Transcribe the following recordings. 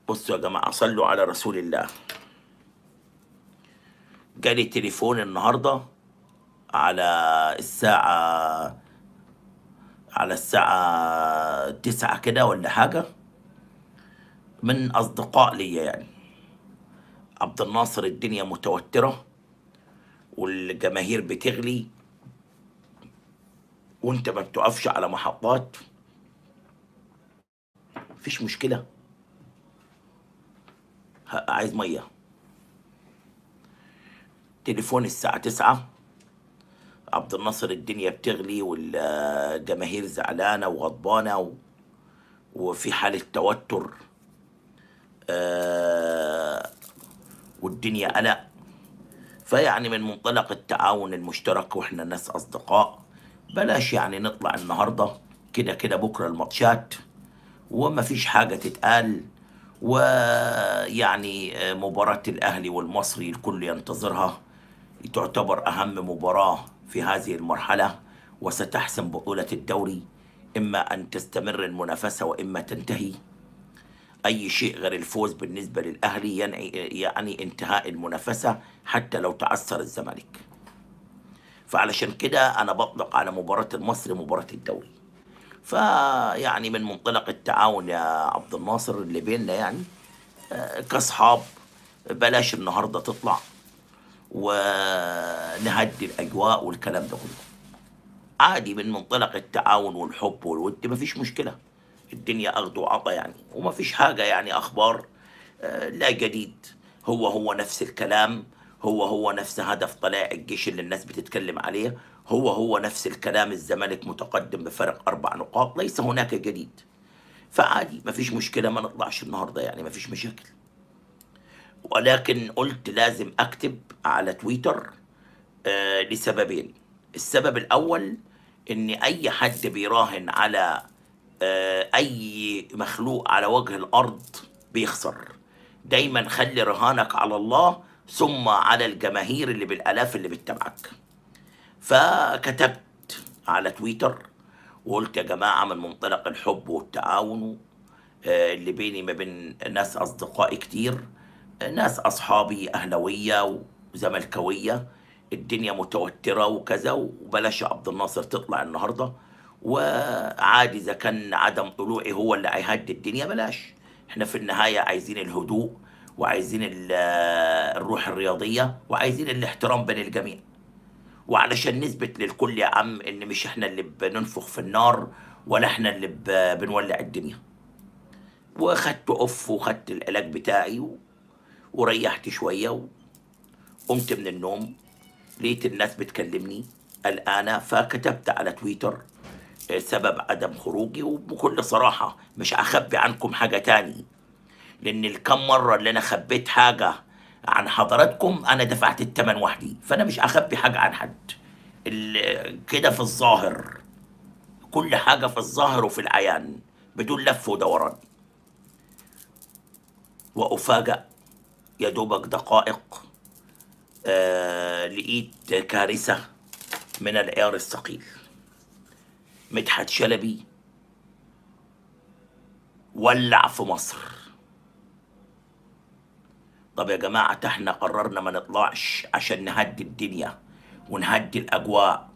بصوا يا جماعة صلوا على رسول الله جالي تليفون النهاردة على الساعة على الساعة تسعة كده ولا حاجة من أصدقاء ليا يعني عبد الناصر الدنيا متوترة والجماهير بتغلي وانت ما بتقفش على محطات مفيش مشكلة ه- عايز مية تليفون الساعة تسعة عبد الناصر الدنيا بتغلي والجماهير زعلانة وغضبانة و... وفي حالة توتر آه، والدنيا قلق فيعني من منطلق التعاون المشترك واحنا ناس اصدقاء بلاش يعني نطلع النهارده كده كده بكره الماتشات وما فيش حاجه تتقال ويعني آه، مباراه الاهلي والمصري الكل ينتظرها تعتبر اهم مباراه في هذه المرحله وستحسم بطوله الدوري اما ان تستمر المنافسه واما تنتهي اي شيء غير الفوز بالنسبه للاهلي يعني يعني انتهاء المنافسه حتى لو تعثر الزمالك فعلشان كده انا بطلق على مباراه المصري مباراه الدوري فيعني من منطلق التعاون يا عبد الناصر اللي بيننا يعني آه، كاصحاب بلاش النهارده تطلع ونهدي الاجواء والكلام ده كله عادي من منطلق التعاون والحب والود مفيش مشكله الدنيا اخذ وعطا يعني ومفيش حاجه يعني اخبار آه، لا جديد هو هو نفس الكلام هو هو نفس هدف طلائع الجيش اللي الناس بتتكلم عليه هو هو نفس الكلام الزمالك متقدم بفرق اربع نقاط ليس هناك جديد فعادي مفيش مشكله ما نطلعش النهارده يعني مفيش مشاكل ولكن قلت لازم اكتب على تويتر آه لسببين السبب الاول ان اي حد بيراهن على آه اي مخلوق على وجه الارض بيخسر دايما خلي رهانك على الله ثم على الجماهير اللي بالالاف اللي بتتابعك فكتبت على تويتر وقلت يا جماعة من منطلق الحب والتعاون آه، اللي بيني ما بين ناس أصدقائي كتير آه، ناس أصحابي أهلوية وزملكاوية الدنيا متوترة وكذا وبلاش يا عبد الناصر تطلع النهاردة وعادي إذا كان عدم طلوعي هو اللي هيهدي الدنيا بلاش احنا في النهاية عايزين الهدوء وعايزين ال- الروح الرياضية وعايزين الاحترام بين الجميع وعلشان نثبت للكل يا عم ان مش احنا اللي بننفخ في النار ولا احنا اللي ب- بنولع الدنيا وخدت اوف وخدت العلاج بتاعي و... وريحت شوية وقمت من النوم لقيت الناس بتكلمني قلقانة فكتبت على تويتر آه، سبب عدم خروجي وبكل صراحة مش هخبي عنكم حاجة تاني لان الكم مره اللي انا خبيت حاجه عن حضراتكم انا دفعت الثمن وحدي فانا مش هخبي حاجه عن حد ال- كده في الظاهر كل حاجه في الظاهر وفي العيان بدون لف ودوران وافاجأ يا دوبك دقائق آه لقيت كارثه من العيار الثقيل مدحت شلبي ولع في مصر طب يا جماعة احنا قررنا ما نطلعش عشان نهدي الدنيا ونهدي الأجواء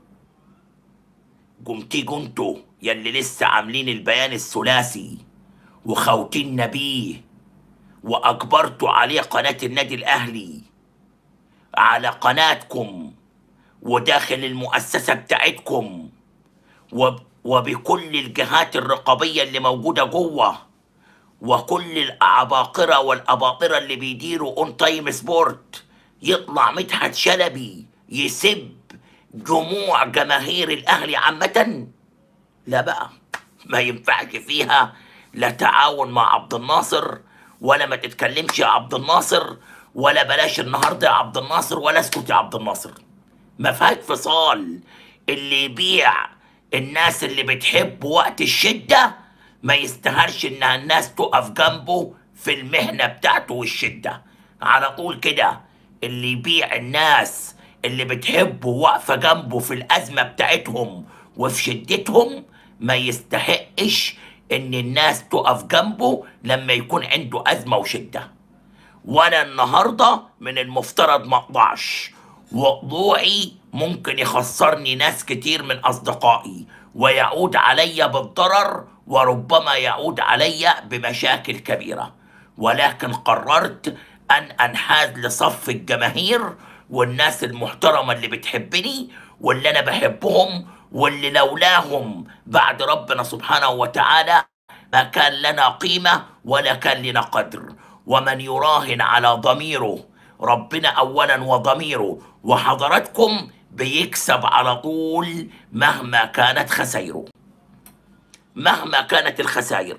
قمتي انتوا يلي لسه عاملين البيان الثلاثي وخوتين بيه وأجبرتوا عليه قناة النادي الأهلي على قناتكم وداخل المؤسسة بتاعتكم وب- وبكل الجهات الرقابية اللي موجودة جوه وكل العباقرة والأباطرة اللي بيديروا اون تايم سبورت يطلع مدحت شلبي يسب جموع جماهير الأهلي عامة لا بقى ما ينفعش فيها لا تعاون مع عبد الناصر ولا ما تتكلمش يا عبد الناصر ولا بلاش النهارده يا عبد الناصر ولا اسكت يا عبد الناصر ما فيهاش فصال اللي يبيع الناس اللي بتحبه وقت الشدة ما يستاهلش انها الناس تقف جنبه في المهنة بتاعته والشدة على طول كده اللي يبيع الناس اللي بتحبه واقفة جنبه في الأزمة بتاعتهم وفي شدتهم ما يستحقش ان الناس تقف جنبه لما يكون عنده ازمه وشده وانا النهارده من المفترض ما اقطعش وقضوعي ممكن يخسرني ناس كتير من اصدقائي ويعود علي بالضرر وربما يعود علي بمشاكل كبيره ولكن قررت ان انحاز لصف الجماهير والناس المحترمه اللي بتحبني واللي انا بحبهم واللي لولاهم بعد ربنا سبحانه وتعالى ما كان لنا قيمه ولا كان لنا قدر ومن يراهن على ضميره ربنا اولا وضميره وحضراتكم بيكسب على طول مهما كانت خسائره مهما كانت الخسائر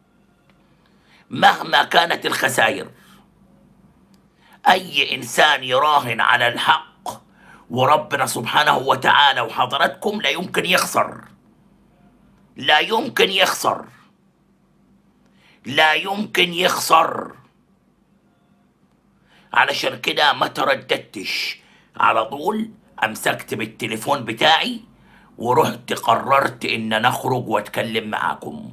مهما كانت الخسائر اي انسان يراهن على الحق وربنا سبحانه وتعالى وحضراتكم لا يمكن يخسر لا يمكن يخسر لا يمكن يخسر علشان كده ما ترددتش على طول امسكت بالتليفون بتاعي ورحت قررت ان نخرج واتكلم معاكم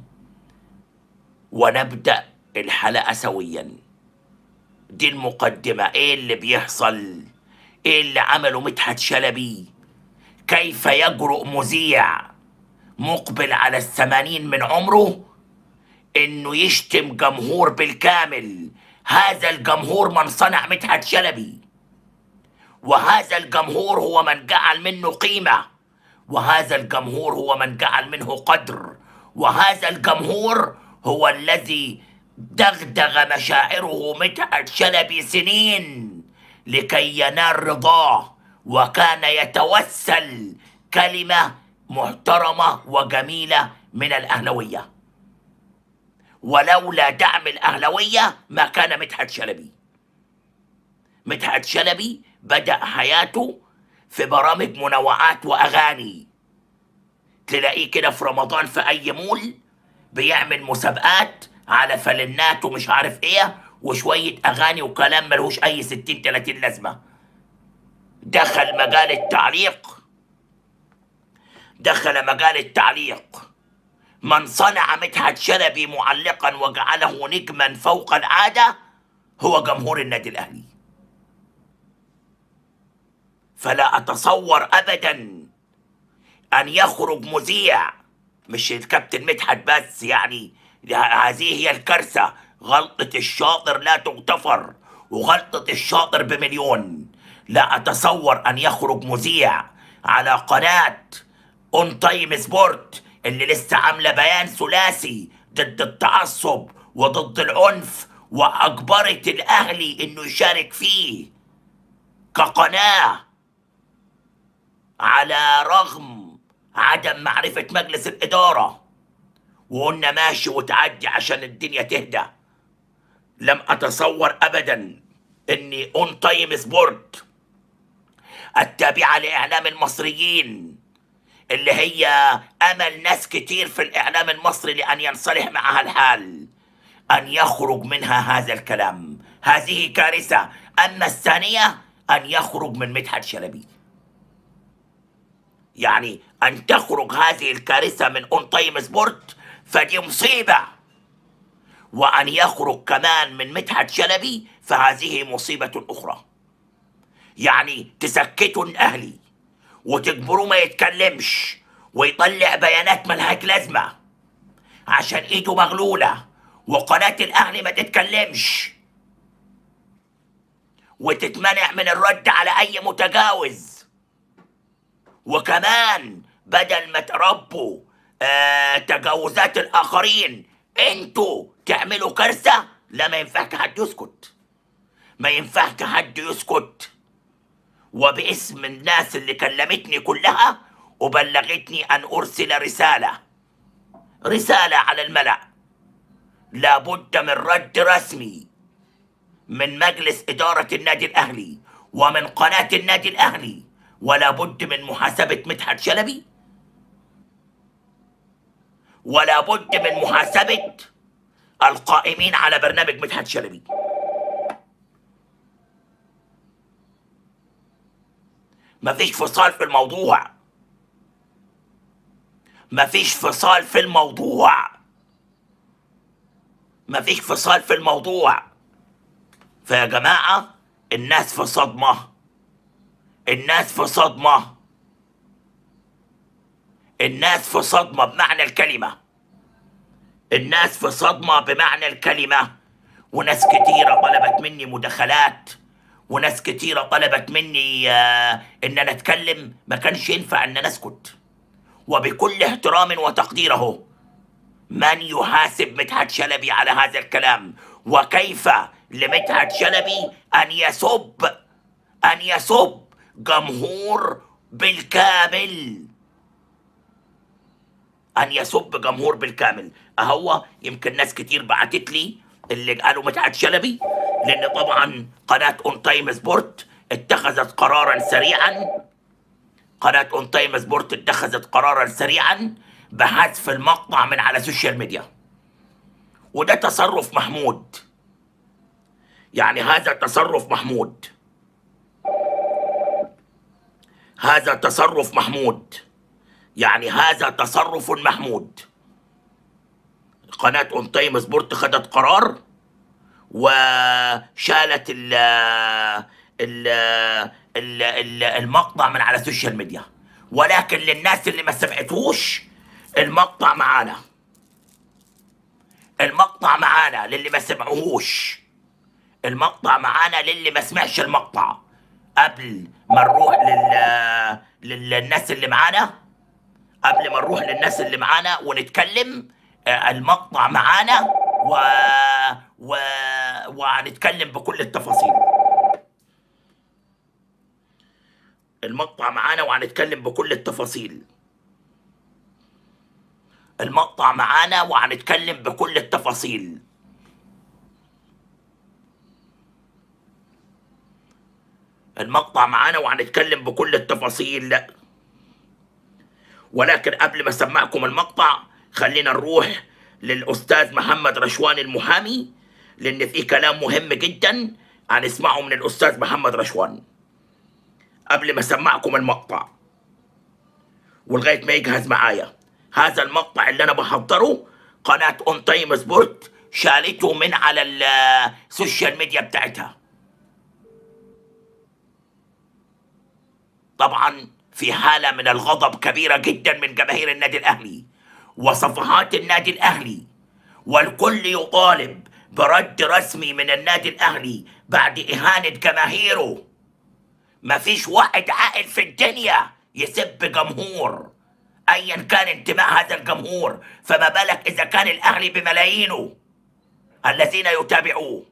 ونبدا الحلقه سويا دي المقدمه ايه اللي بيحصل ايه اللي عمله مدحت شلبي كيف يجرؤ مذيع مقبل على الثمانين من عمره انه يشتم جمهور بالكامل هذا الجمهور من صنع مدحت شلبي وهذا الجمهور هو من جعل منه قيمة وهذا الجمهور هو من جعل منه قدر وهذا الجمهور هو الذي دغدغ مشاعره مدحت شلبي سنين لكي ينال رضاه وكان يتوسل كلمة محترمة وجميلة من الأهلوية ولولا دعم الأهلوية ما كان مدحت شلبي مدحت شلبي بدأ حياته في برامج منوعات وأغاني تلاقيه كده في رمضان في أي مول بيعمل مسابقات على فلنات ومش عارف ايه وشوية أغاني وكلام ملهوش أي ستين تلاتين لازمة دخل مجال التعليق دخل مجال التعليق من صنع مدحت شلبي معلقا وجعله نجما فوق العادة هو جمهور النادي الأهلي فلا أتصور أبدا أن يخرج مذيع مش الكابتن مدحت بس يعني هذه هي الكارثة غلطة الشاطر لا تغتفر وغلطة الشاطر بمليون لا أتصور أن يخرج مذيع على قناة اون تايم سبورت اللي لسه عاملة بيان ثلاثي ضد التعصب وضد العنف وأجبرت الأهلي إنه يشارك فيه كقناة على رغم عدم معرفة مجلس الإدارة وقلنا ماشي وتعدي عشان الدنيا تهدى لم أتصور أبدا إني أون تايم سبورت التابعة لإعلام المصريين اللي هي أمل ناس كتير في الإعلام المصري لأن ينصلح معها الحال أن يخرج منها هذا الكلام هذه كارثة أما الثانية أن يخرج من مدحت شلبي يعني أن تخرج هذه الكارثة من أون تايم سبورت فدي مصيبة وأن يخرج كمان من مدحت شلبي فهذه مصيبة أخرى يعني تسكتوا الأهلي وتجبروه ما يتكلمش ويطلع بيانات ملهاش لازمة عشان إيده مغلولة وقناة الأهلي ما تتكلمش وتتمنع من الرد على أي متجاوز وكمان بدل ما تربوا آه تجاوزات الآخرين انتوا تعملوا كارثة لا ما ينفعش حد يسكت ما ينفعش حد يسكت وباسم الناس اللي كلمتني كلها وبلغتني أن أرسل رسالة رسالة على الملأ لابد من رد رسمي من مجلس إدارة النادي الأهلي ومن قناة النادي الأهلي ولا بد من محاسبة مدحت شلبي ولا بد من محاسبة القائمين على برنامج مدحت شلبي مفيش فصال في الموضوع مفيش فصال في الموضوع مفيش فصال في الموضوع فيا جماعة الناس في صدمة الناس في صدمة الناس في صدمة بمعنى الكلمة الناس في صدمة بمعنى الكلمة وناس كتيرة طلبت مني مداخلات وناس كتيرة طلبت مني آه، ان انا اتكلم ما كانش ينفع ان انا اسكت وبكل احترام وتقدير اهو من يحاسب مدحت شلبي على هذا الكلام وكيف لمدحت شلبي ان يسب ان يسب جمهور بالكامل ان يسب جمهور بالكامل اهو يمكن ناس كتير بعتت لي اللي قالوا مدحت شلبي لان طبعا قناه اون تايم سبورت اتخذت قرارا سريعا قناه اون تايم سبورت اتخذت قرارا سريعا بحذف المقطع من على السوشيال ميديا وده تصرف محمود يعني هذا تصرف محمود هذا تصرف محمود يعني هذا تصرف محمود قناة اون تايم سبورت خدت قرار وشالت ال ال ال ال المقطع من على السوشيال ميديا ولكن للناس اللي ما سمعتوش المقطع معانا المقطع معانا للي ما سمعوهوش المقطع معانا للي ما سمعش المقطع قبل ما نروح لل... للناس اللي معانا قبل ما نروح للناس اللي معانا ونتكلم آه، المقطع معانا و... و... وهنتكلم بكل التفاصيل المقطع معانا وهنتكلم بكل التفاصيل المقطع معانا وهنتكلم بكل التفاصيل المقطع معانا وهنتكلم بكل التفاصيل ولكن قبل ما اسمعكم المقطع خلينا نروح للاستاذ محمد رشوان المحامي لان في كلام مهم جدا هنسمعه من الاستاذ محمد رشوان قبل ما اسمعكم المقطع ولغايه ما يجهز معايا هذا المقطع اللي انا بحضره قناه اون تايم سبورت شالته من على السوشيال ميديا بتاعتها طبعا في حالة من الغضب كبيرة جدا من جماهير النادي الأهلي وصفحات النادي الأهلي والكل يطالب برد رسمي من النادي الأهلي بعد إهانة جماهيره مفيش واحد عاقل في الدنيا يسب جمهور ايا كان انتماء هذا الجمهور فما بالك اذا كان الاهلي بملايينه الذين يتابعوه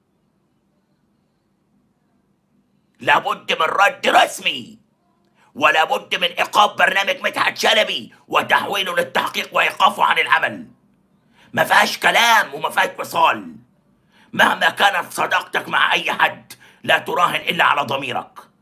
لابد من رد رسمي ولا بد من ايقاف برنامج مدحت شلبي وتحويله للتحقيق وايقافه عن العمل ما فيهاش كلام وما فيهاش فصال مهما كانت صداقتك مع اي حد لا تراهن الا على ضميرك